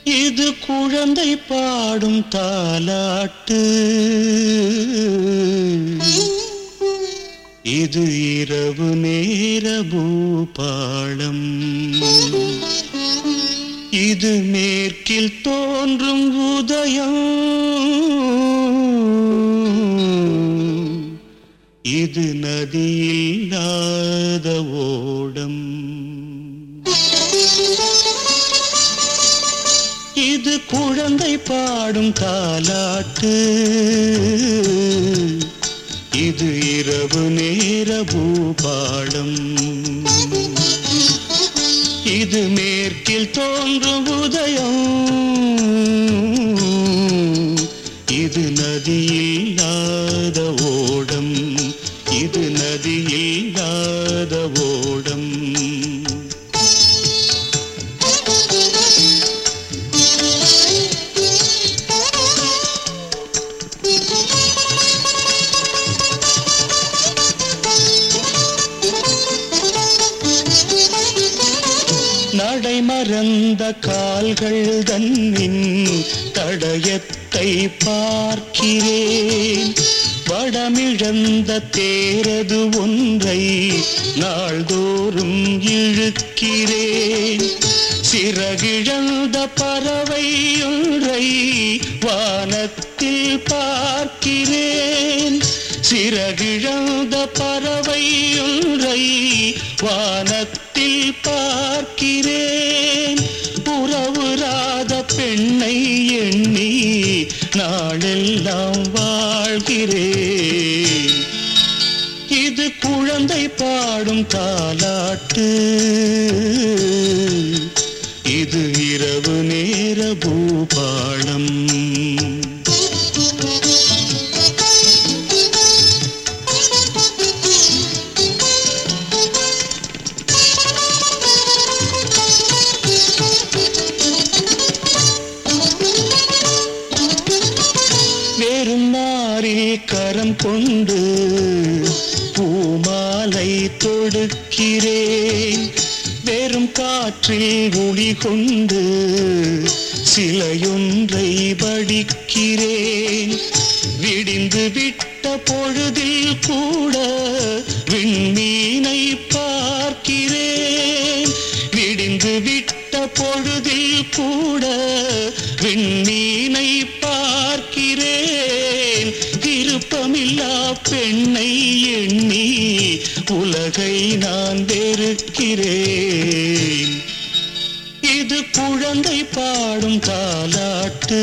இது குழந்தை பாடும் தாலாட்டு இது இரவு நேர பூபாளம் இது மேற்கில் தோன்றும் உதயம் இது நதியில்லாத ஓடம் இது குழந்தை பாடும் தாலாட்டு இது இரவு நேர பூபாடம் இது மேற்கில் தோன்றும் உதயம் இது நதியில்லாத ஓடம் இது நதியில்லாத ஓடம் நடைமறந்த கால்கள் தன்னின் தடயத்தை பார்க்கிறேன் வடமிழந்த தேரது ஒன்றை நாள்தோறும் இழுக்கிறேன் சிறகிழந்த பறவை ஒன்றை வானத்தில் பார்க்கிறேன் சிறகிழந்த பறவை ஒன்றை வானத்தில் பார்க்கிறேன் உறவுராத பெண்ணை எண்ணி நாளெல்லாம் வாழ்கிறேன் இது குழந்தை பாடும் தாலாட்டு இது இரவு நேர பூபாளம் வெறும் நாரில் கரம் கொண்டு பூமாலை தொடுக்கிறேன் வெறும் காற்றில் ஒளி கொண்டு சிலையொன்றை படிக்கிறேன் விடிந்து விட்ட பொழுதில் கூட விண்மீனை பார்க்கிறேன் விடிந்து விட்ட பொழுதில் கூட விண்மீனை பார்க்கிறேன் விருப்பமில்லா பெண்ணை எண்ணி உலகை நான் வெறுக்கிறேன் இது குழந்தை பாடும் தாலாட்டு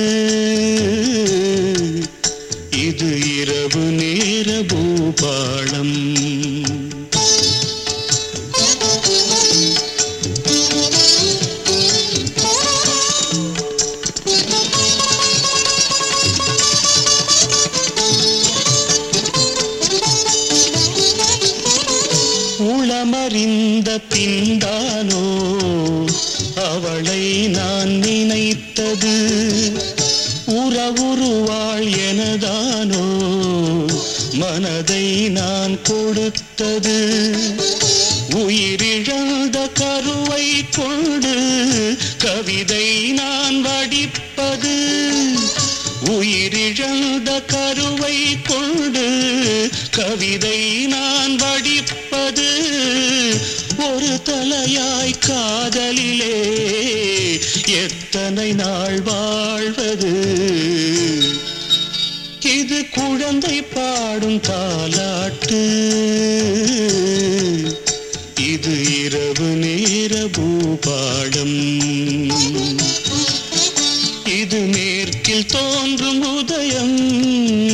இது இரவு நேர பூபாளம் உளமறிந்த பின்தானோ அவளை நான் நினைத்தது உறவுருவாள் எனதானோ மனதை நான் கொடுத்தது உயிரிழந்த கருவை கொண்டு கவிதை நான் வடிப்பது உயிரிழந்த கருவை கொண்டு கவிதை நான் வடிப்பது ஒரு தலையாய் காதலிலே எத்தனை நாள் வாழ்வது இது குழந்தை பாடும் தாலாட்டு இது இரவு நேர பூபாடம் இது மேற்கில் தோன்றும் உதயம்